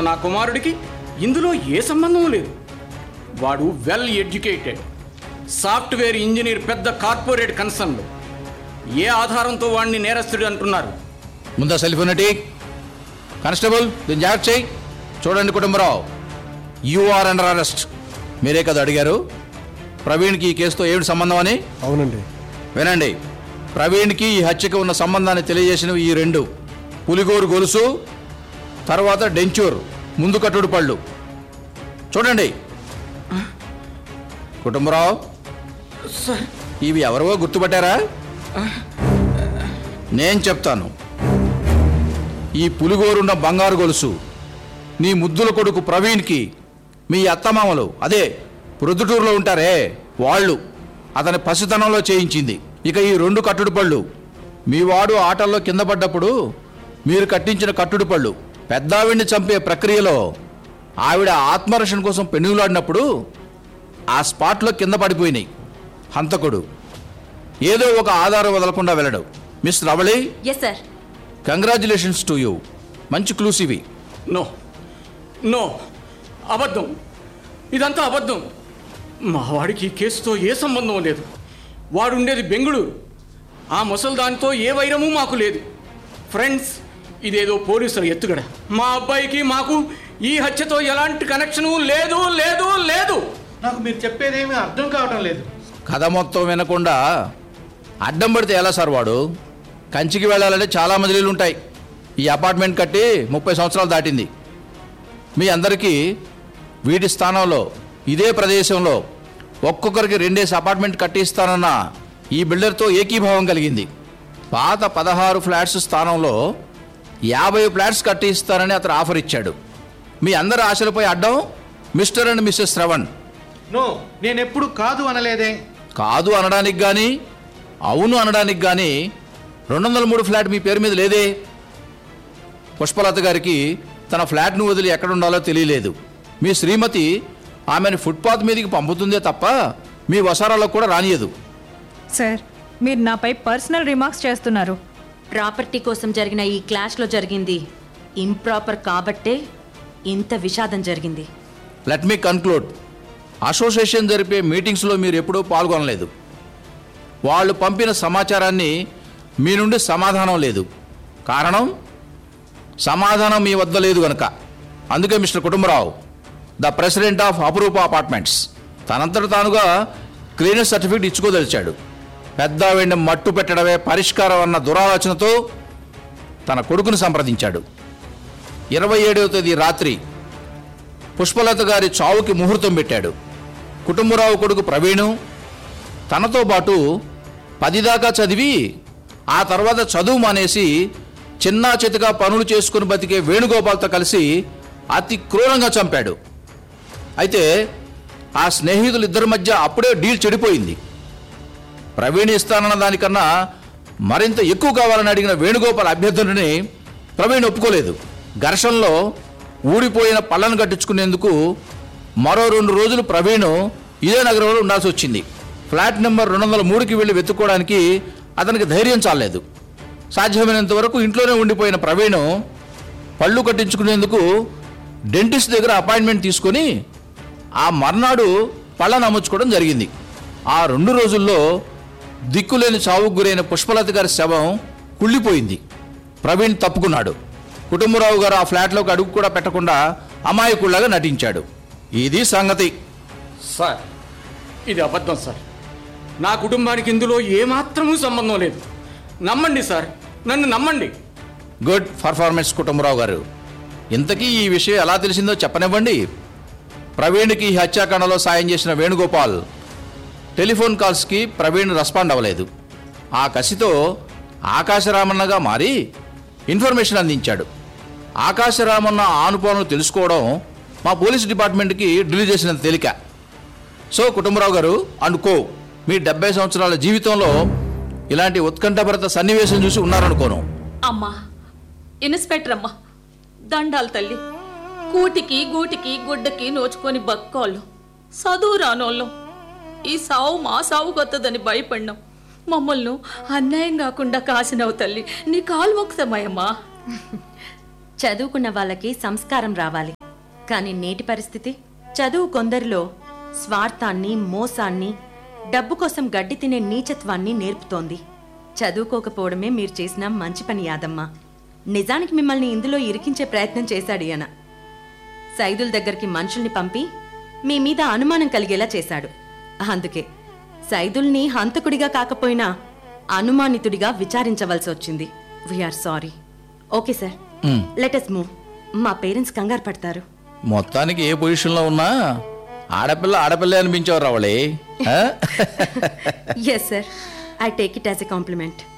నా కుమారుడికి ఇందులో ఏ సంబంధం లేదు వాడు వెల్ ఎడ్యుకేటెడ్ సాఫ్ట్వేర్ ఇంజనీర్ పెద్ద కార్పొరేట్ కన్సర్న్లో ఏ ఆధారంతో వాడిని నేరస్తుడు అంటున్నారు ముందా సెల్ ఫోన్ ఎట్టి కానిస్టేబుల్ దీన్ని జాగ్రత్త చేయి చూడండి Kutumbarao you are under arrest మీరే కదా అడిగారు ప్రవీణ్కి ఈ కేసుతో ఏమిటి సంబంధం అని అవునండి వినండి ప్రవీణ్కి ఈ హత్యకు ఉన్న సంబంధాన్ని తెలియజేసినవి ఈ రెండు పులిగోరు గొలుసు తర్వాత డెంచూర్ ముందు కట్టుడు పళ్ళు చూడండి కుటుంబరావు సార్ ఇవి ఎవరో గుర్తుపట్టారా నేను చెప్తాను ఈ పులిగోరున్న బంగారు గొలుసు నీ ముద్దుల కొడుకు ప్రవీణ్కి మీ అత్తమామలు అదే ప్రొద్దుటూరులో ఉంటారే వాళ్ళు అతని పసితనంలో చేయించింది ఇక ఈ రెండు కట్టుడు పళ్ళు మీ వాడు ఆటల్లో కింద పడ్డప్పుడు మీరు కట్టించిన కట్టుడు పళ్ళు పెద్దావిడిని చంపే ప్రక్రియలో ఆవిడ ఆత్మరక్షణ కోసం పెనుగులాడినప్పుడు ఆ స్పాట్లో కింద పడిపోయినాయి హంతకుడు ఏదో ఒక ఆధారం వదలకుండా వెళ్ళడు miss Ravali yes sir congratulations to you మంచి క్లూస్ ఇవి నో నో అబద్ధం ఇదంతా అబద్ధం మా వాడికి ఈ కేసుతో ఏ సంబంధం లేదు వాడు ఉండేది బెంగుళూరు ఆ ముసల్దానితో ఏ వైరము మాకు లేదు ఫ్రెండ్స్ ఇదేదో పోలీసుల ఎత్తుగడ మా అబ్బాయికి మాకు ఈ హత్యతో ఎలాంటి కనెక్షను లేదు లేదు లేదు నాకు మీరు చెప్పేదేమీ అర్థం కావటం లేదు కథ మొత్తం వినకుండా అడ్డం పడితే ఎలా సార్ వాడు కంచికి వెళ్ళాలంటే చాలా మజిలీలు ఉంటాయి ఈ అపార్ట్మెంట్ కట్టి ముప్పై సంవత్సరాలు దాటింది మీ అందరికీ వీటి స్థానంలో ఇదే ప్రదేశంలో ఒక్కొక్కరికి రెండేసి అపార్ట్మెంట్ కట్టిస్తానన్న ఈ బిల్డర్తో ఏకీభావం కలిగింది పాత పదహారు ఫ్లాట్స్ స్థానంలో యాభై ఫ్లాట్స్ కట్టిస్తానని అతను ఆఫర్ ఇచ్చాడు మీ అందరి ఆశలపై అడ్డం mister and missus Shravan no నేను ఎప్పుడు కాదు అనలేదే కాదు అనడానికి కానీ అవును అనడానికి కానీ రెండు వందల మూడు ఫ్లాట్ మీ పేరు మీద లేదే పుష్పలత గారికి తన ఫ్లాట్ను వదిలి ఎక్కడుండాలో తెలియలేదు మీ శ్రీమతి ఆమెను ఫుట్పాత్ మీదకి పంపుతుందే తప్ప మీ వసారాలకు కూడా రానియదు సార్ మీరు నాపై పర్సనల్ రిమార్క్స్ చేస్తున్నారు ప్రాపర్టీ కోసం జరిగిన ఈ క్లాష్లో జరిగింది ఇంప్రాపర్ కాబట్టే ఇంత విషాదం జరిగింది లెట్ మీ కన్క్లూడ్ అసోసియేషన్ జరిపే మీటింగ్స్లో మీరు ఎప్పుడూ పాల్గొనలేదు వాళ్ళు పంపిన సమాచారాన్ని మీ నుండి సమాధానం లేదు కారణం సమాధానం మీ వద్ద లేదు గనక అందుకే mister Kutumbarao the president of Apurupa apartments తనంతట తానుగా క్లీనర్ సర్టిఫికేట్ ఇచ్చుకోదలిచాడు పెద్ద వెండి మట్టు పెట్టడమే పరిష్కారం అన్న దురాలోచనతో తన కొడుకును సంప్రదించాడు ఇరవై ఏడవ తేదీ రాత్రి పుష్పలత గారి చావుకి ముహూర్తం పెట్టాడు కుటుంబరావు కొడుకు ప్రవీణు తనతో పాటు పది దాకా చదివి ఆ తర్వాత చదువు మానేసి చిన్నా చితగా పనులు చేసుకుని బతికే వేణుగోపాల్తో కలిసి అతి క్రూరంగా చంపాడు అయితే ఆ స్నేహితులు ఇద్దరి మధ్య అప్పుడే డీల్ చెడిపోయింది ప్రవీణ్ ఇస్తానన్న దానికన్నా మరింత ఎక్కువ కావాలని అడిగిన వేణుగోపాల్ అభ్యర్థుని ప్రవీణ్ ఒప్పుకోలేదు ఘర్షణలో ఊడిపోయిన పళ్ళను కట్టించుకునేందుకు మరో రెండు రోజులు ప్రవీణ్ ఇదే నగరంలో ఉండాల్సి వచ్చింది ఫ్లాట్ నెంబర్ రెండు వందల మూడుకి వెళ్ళి వెతుక్కోవడానికి అతనికి ధైర్యం చాలేదు సాధ్యమైనంత వరకు ఇంట్లోనే ఉండిపోయిన ప్రవీణ్ పళ్ళు కట్టించుకునేందుకు డెంటిస్ట్ దగ్గర అపాయింట్మెంట్ తీసుకొని ఆ మర్నాడు పళ్ళను అమ్ముచ్చుకోవడం జరిగింది ఆ రెండు రోజుల్లో దిక్కులేని చావుకు గురైన పుష్పలత గారి శవం కుళ్ళిపోయింది ప్రవీణ్ తప్పుకున్నాడు కుటుంబరావు గారు ఆ ఫ్లాట్లోకి అడుగు కూడా పెట్టకుండా అమాయకుల్లాగా నటించాడు ఇది సంగతి సార్ ఇది అబద్ధం సార్ నా కుటుంబానికి ఇందులో ఏమాత్రమూ సంబంధం లేదు నమ్మండి సార్ నన్ను నమ్మండి గుడ్ పర్ఫార్మెన్స్ కుటుంబరావు గారు ఇంతకీ ఈ విషయం ఎలా తెలిసిందో చెప్పనివ్వండి ప్రవీణ్కి ఈ హత్యాకాండలో సాయం చేసిన వేణుగోపాల్ టెలిఫోన్ కాల్స్కి ప్రవీణ్ రెస్పాండ్ అవ్వలేదు ఆ కసితో ఆకాశరామన్నగా మారి ఇన్ఫర్మేషన్ అందించాడు ఆకాశరామన్న ఆనుపాలను తెలుసుకోవడం మా పోలీస్ డిపార్ట్మెంట్కి ఢిల్లీ చేసినంత తేలిక సో కుటుంబరావు గారు అనుకో మీ డెబ్బై సంవత్సరాల జీవితంలో ఇలాంటి ఉత్కంఠభరిత సన్నివేశం చూసి ఉన్నారనుకోను అమ్మా ఇన్స్పెక్టర్ అమ్మా దండాలు తల్లి కూటికి గూటికి గుడ్డకి నోచుకొని బక్కోళ్ళు చదువు రానోళ్ళం ఈ సావు మా సావు కొత్తదని భయపడినాం మమ్మల్ని అన్యాయం కాకుండా కాసినవు తల్లి నీ కాలు మొక్కుతామయ్యమ్మా చదువుకున్న వాళ్ళకి సంస్కారం రావాలి కానీ నేటి పరిస్థితి చదువు కొందరిలో స్వార్థాన్ని మోసాన్ని డబ్బు కోసం గడ్డి తినే నీచత్వాన్ని నేర్పుతోంది చదువుకోకపోవడమే మీరు చేసిన మంచి పని యాదమ్మా నిజానికి మిమ్మల్ని ఇందులో ఇరికించే ప్రయత్నం చేశాడు ఈయన సైదుల దగ్గరికి మనుషుల్ని పంపి మీ మీద అనుమానం కలిగేలా చేశాడు అందుకే సైదుల్ని హంతకుడిగా కాకపోయినా అనుమానితుడిగా విచారించవలసి వచ్చింది we're sorry okay sir let's move మా పేరెంట్స్ కంగారు పడతారు మొత్తానికి ఏ పొజిషన్లో ఉన్నా ఆడపిల్ల ఆడపిల్ల అనిపించావు రావళి ఆ? Yes sir I take it as a complement